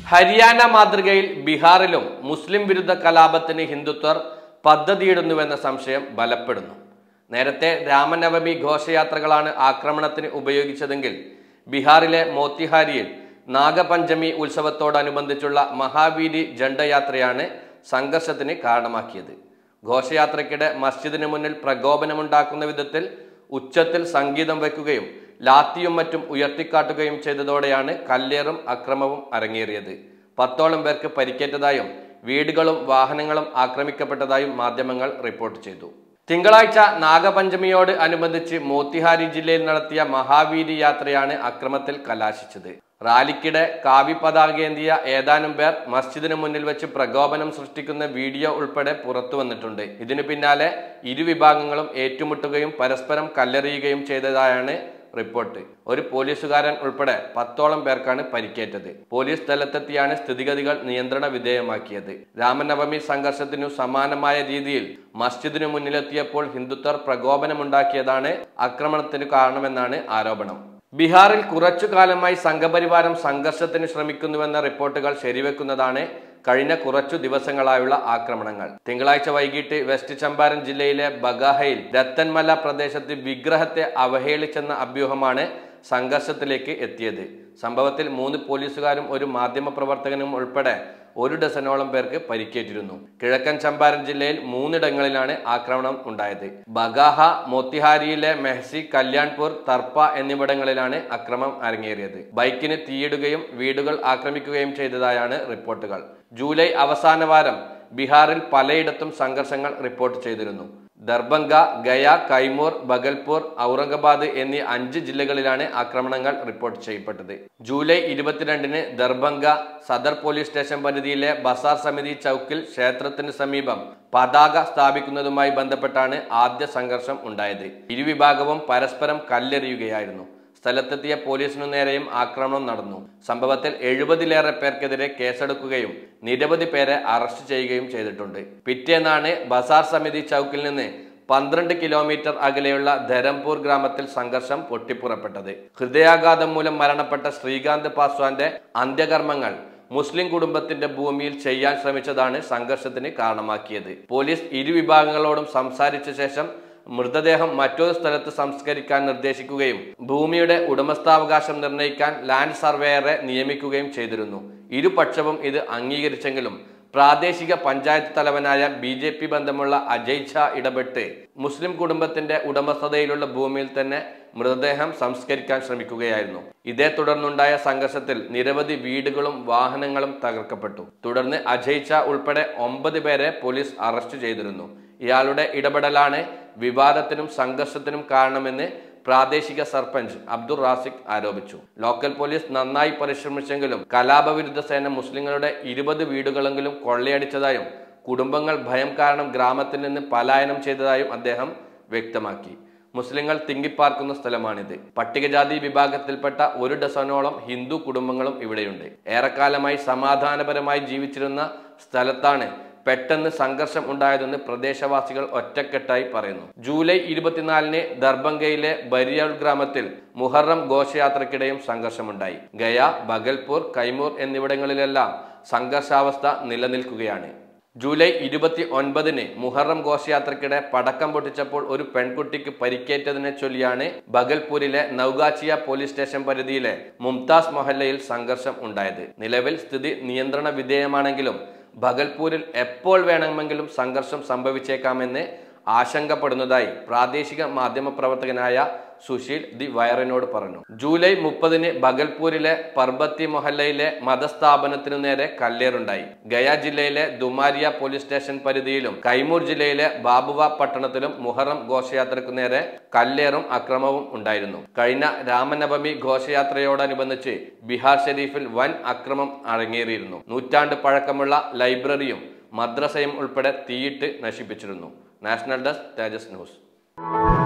ഹരിയാന മാതൃകയിൽ ബീഹാറിലും മുസ്ലിം വിരുദ്ധ കലാപത്തിന് ഹിന്ദുത്വർ പദ്ധതിയിടുന്നുവെന്ന സംശയം ബലപ്പെടുന്നു നേരത്തെ രാമനവമി ഘോഷയാത്രകളാണ് ആക്രമണത്തിന് ഉപയോഗിച്ചതെങ്കിൽ ബീഹാറിലെ മോത്തിഹാരിയിൽ നാഗപഞ്ചമി ഉത്സവത്തോടനുബന്ധിച്ചുള്ള മഹാവീരി ജണ്ടയാത്രയാണ് സംഘർഷത്തിന് കാരണമാക്കിയത് ഘോഷയാത്രയ്ക്കിടെ മസ്ജിദിന് മുന്നിൽ പ്രകോപനമുണ്ടാക്കുന്ന വിധത്തിൽ ഉച്ചത്തിൽ സംഗീതം വയ്ക്കുകയും ലാത്തിയും മറ്റും ഉയർത്തിക്കാട്ടുകയും ചെയ്തതോടെയാണ് കല്ലേറും അക്രമവും അരങ്ങേറിയത് പത്തോളം പേർക്ക് പരിക്കേറ്റതായും വീടുകളും വാഹനങ്ങളും ആക്രമിക്കപ്പെട്ടതായും മാധ്യമങ്ങൾ റിപ്പോർട്ട് ചെയ്തു തിങ്കളാഴ്ച നാഗപഞ്ചമിയോട് അനുബന്ധിച്ച് മോത്തിഹാരി ജില്ലയിൽ നടത്തിയ മഹാവീരി യാത്രയാണ് അക്രമത്തിൽ കലാശിച്ചത് റാലിക്കിടെ കാവി പതാകയേന്തിയ ഏതാനും പേർ മസ്ജിദിന് മുന്നിൽ വെച്ച് പ്രകോപനം സൃഷ്ടിക്കുന്ന വീഡിയോ ഉൾപ്പെടെ പുറത്തു വന്നിട്ടുണ്ട് ഇതിനു പിന്നാലെ ഇരുവിഭാഗങ്ങളും ഏറ്റുമുട്ടുകയും പരസ്പരം കല്ലെറിയുകയും ചെയ്തതായാണ് റിപ്പോർട്ട് ഒരു പോലീസുകാരൻ ഉൾപ്പെടെ പത്തോളം പേർക്കാണ് പരിക്കേറ്റത് പോലീസ് സ്ഥലത്തെത്തിയാണ് സ്ഥിതിഗതികൾ നിയന്ത്രണ വിധേയമാക്കിയത് രാമനവമി സംഘർഷത്തിനു സമാനമായ രീതിയിൽ മസ്ജിദിനു മുന്നിലെത്തിയപ്പോൾ ഹിന്ദുത്വർ പ്രകോപനമുണ്ടാക്കിയതാണ് ആക്രമണത്തിന് കാരണമെന്നാണ് ആരോപണം ബീഹാറിൽ കുറച്ചു കാലമായി സംഘപരിവാരം സംഘർഷത്തിന് ശ്രമിക്കുന്നുവെന്ന റിപ്പോർട്ടുകൾ ശരിവെക്കുന്നതാണ് കഴിഞ്ഞ കുറച്ചു ദിവസങ്ങളായുള്ള ആക്രമണങ്ങൾ തിങ്കളാഴ്ച വൈകിട്ട് വെസ്റ്റ് ചമ്പാരൻ ജില്ലയിലെ ബഗാഹയിൽ രത്തൻമല പ്രദേശത്ത് വിഗ്രഹത്തെ അവഹേളിച്ചെന്ന അഭ്യൂഹമാണ് സംഘർഷത്തിലേക്ക് എത്തിയത് സംഭവത്തിൽ മൂന്ന് പോലീസുകാരും ഒരു മാധ്യമപ്രവർത്തകനും ഉൾപ്പെടെ ഒരു ഡസനോളം പേർക്ക് പരിക്കേറ്റിരുന്നു കിഴക്കൻ ചമ്പാരൻ ജില്ലയിൽ മൂന്നിടങ്ങളിലാണ് ആക്രമണം ഉണ്ടായത് ബഗാഹ മോത്തിഹാരിയിലെ മെഹ്സി കല്യാൺപൂർ തർപ്പ എന്നിവിടങ്ങളിലാണ് അക്രമം അരങ്ങേറിയത് ബൈക്കിന് തീയിടുകയും വീടുകൾ ആക്രമിക്കുകയും ചെയ്തതായാണ് റിപ്പോർട്ടുകൾ ജൂലൈ അവസാന വാരം ബീഹാറിൽ പലയിടത്തും സംഘർഷങ്ങൾ റിപ്പോർട്ട് ചെയ്തിരുന്നു ദർഭംഗ ഗയ കൈമൂർ ബഗൽപൂർ ഔറംഗാബാദ് എന്നീ അഞ്ച് ജില്ലകളിലാണ് ആക്രമണങ്ങൾ റിപ്പോർട്ട് ചെയ്യപ്പെട്ടത് ജൂലൈ ഇരുപത്തിരണ്ടിന് ദർഭംഗ സദർ പോലീസ് സ്റ്റേഷൻ പരിധിയിലെ ബസാർ സമിതി ചൌക്കിൽ ക്ഷേത്രത്തിന് സമീപം പതാക സ്ഥാപിക്കുന്നതുമായി ബന്ധപ്പെട്ടാണ് ആദ്യ സംഘർഷം ഉണ്ടായത് ഇരുവിഭാഗവും പരസ്പരം കല്ലെറിയുകയായിരുന്നു സ്ഥലത്തെത്തിയ പോലീസിനു നേരെയും ആക്രമണം നടന്നു സംഭവത്തിൽ എഴുപതിലേറെ പേർക്കെതിരെ കേസെടുക്കുകയും നിരവധി പേരെ അറസ്റ്റ് ചെയ്യുകയും ചെയ്തിട്ടുണ്ട് പിറ്റേന്നാണ് ബസാർ സമിതി ചൌക്കിൽ നിന്ന് പന്ത്രണ്ട് കിലോമീറ്റർ അകലെയുള്ള ധരംപൂർ ഗ്രാമത്തിൽ സംഘർഷം പൊട്ടിപ്പുറപ്പെട്ടത് ഹൃദയാഘാതം മൂലം മരണപ്പെട്ട ശ്രീകാന്ത് പാസ്വാന്റെ അന്ത്യകർമ്മങ്ങൾ മുസ്ലിം കുടുംബത്തിന്റെ ഭൂമിയിൽ ചെയ്യാൻ ശ്രമിച്ചതാണ് സംഘർഷത്തിന് കാരണമാക്കിയത് പോലീസ് ഇരുവിഭാഗങ്ങളോടും സംസാരിച്ച ശേഷം മൃതദേഹം മറ്റൊരു സ്ഥലത്ത് സംസ്കരിക്കാൻ നിർദ്ദേശിക്കുകയും ഭൂമിയുടെ ഉടമസ്ഥാവകാശം നിർണ്ണയിക്കാൻ ലാൻഡ് സർവേയറെ നിയമിക്കുകയും ചെയ്തിരുന്നു ഇരുപക്ഷവും ഇത് അംഗീകരിച്ചെങ്കിലും പ്രാദേശിക പഞ്ചായത്ത് തലവനായ ബി ജെ പി ബന്ധമുള്ള അജയ് ഝാ ഇടപെട്ട് മുസ്ലിം കുടുംബത്തിന്റെ ഉടമസ്ഥതയിലുള്ള ഭൂമിയിൽ തന്നെ മൃതദേഹം സംസ്കരിക്കാൻ ശ്രമിക്കുകയായിരുന്നു ഇതേ തുടർന്നുണ്ടായ സംഘർഷത്തിൽ നിരവധി വീടുകളും വാഹനങ്ങളും തകർക്കപ്പെട്ടു തുടർന്ന് അജയ് ഝാ ഉൾപ്പെടെ ഒമ്പത് പേരെ പോലീസ് അറസ്റ്റ് ചെയ്തിരുന്നു ഇയാളുടെ ഇടപെടലാണ് വിവാദത്തിനും സംഘർഷത്തിനും കാരണമെന്ന് പ്രാദേശിക സർപഞ്ച് അബ്ദുൾ റാസിഖ് ആരോപിച്ചു ലോക്കൽ പോലീസ് നന്നായി പരിശ്രമിച്ചെങ്കിലും കലാപവിരുദ്ധ സേന മുസ്ലിങ്ങളുടെ ഇരുപത് വീടുകളെങ്കിലും കൊള്ളയടിച്ചതായും കുടുംബങ്ങൾ ഭയം കാരണം ഗ്രാമത്തിൽ നിന്ന് പലായനം ചെയ്തതായും അദ്ദേഹം വ്യക്തമാക്കി മുസ്ലിങ്ങൾ തിങ്ങിപ്പാർക്കുന്ന സ്ഥലമാണിത് പട്ടികജാതി വിഭാഗത്തിൽപ്പെട്ട ഒരു ഡസനോളം ഹിന്ദു കുടുംബങ്ങളും ഇവിടെയുണ്ട് ഏറെക്കാലമായി സമാധാനപരമായി ജീവിച്ചിരുന്ന സ്ഥലത്താണ് പെട്ടെന്ന് സംഘർഷം ഉണ്ടായതെന്ന് പ്രദേശവാസികൾ ഒറ്റക്കെട്ടായി പറയുന്നു ജൂലൈ ഇരുപത്തിനാലിന് ദർഭംഗയിലെ ബരിയാൾ ഗ്രാമത്തിൽ മുഹറം ഘോഷയാത്രക്കിടെയും സംഘർഷമുണ്ടായി ഗയ ബഗൽപൂർ കൈമൂർ എന്നിവിടങ്ങളിലെല്ലാം സംഘർഷാവസ്ഥ നിലനിൽക്കുകയാണ് ജൂലൈ ഇരുപത്തി ഒൻപതിന് മുഹറം ഘോഷയാത്രക്കിടെ പടക്കം പൊട്ടിച്ചപ്പോൾ ഒരു പെൺകുട്ടിക്ക് പരിക്കേറ്റതിനെ ചൊല്ലിയാണ് ബഗൽപൂരിലെ നൌഗാച്ചിയ പോലീസ് സ്റ്റേഷൻ പരിധിയിലെ മുംതാസ് മൊഹല്ലയിൽ സംഘർഷം ഉണ്ടായത് നിലവിൽ സ്ഥിതി നിയന്ത്രണ വിധേയമാണെങ്കിലും ഭഗൽപൂരിൽ എപ്പോൾ വേണമെങ്കിലും സംഘർഷം സംഭവിച്ചേക്കാമെന്ന് ആശങ്കപ്പെടുന്നതായി പ്രാദേശിക മാധ്യമപ്രവർത്തകനായ സുശീൽ ദി വയറിനോട് പറഞ്ഞു ജൂലൈ മുപ്പതിന് ബഗൽപൂരിലെ പർബത്തി മൊഹല്ലയിലെ മതസ്ഥാപനത്തിനു നേരെ കല്ലേറുണ്ടായി ഗയ ജില്ലയിലെ ദുമാരിയ പോലീസ് സ്റ്റേഷൻ പരിധിയിലും കൈമൂർ ജില്ലയിലെ ബാബുവ പട്ടണത്തിലും മുഹറം ഘോഷയാത്രയ്ക്കു നേരെ കല്ലേറും അക്രമവും ഉണ്ടായിരുന്നു കഴിഞ്ഞ രാമനവമി ഘോഷയാത്രയോടനുബന്ധിച്ച് ബീഹാർ ഷെരീഫിൽ വൻ അക്രമം അരങ്ങേറിയിരുന്നു നൂറ്റാണ്ട് പഴക്കമുള്ള ലൈബ്രറിയും മദ്രസയും ഉൾപ്പെടെ തീയിട്ട് നശിപ്പിച്ചിരുന്നു നാഷണൽ ഡെസ്ക് തേജസ് ന്യൂസ്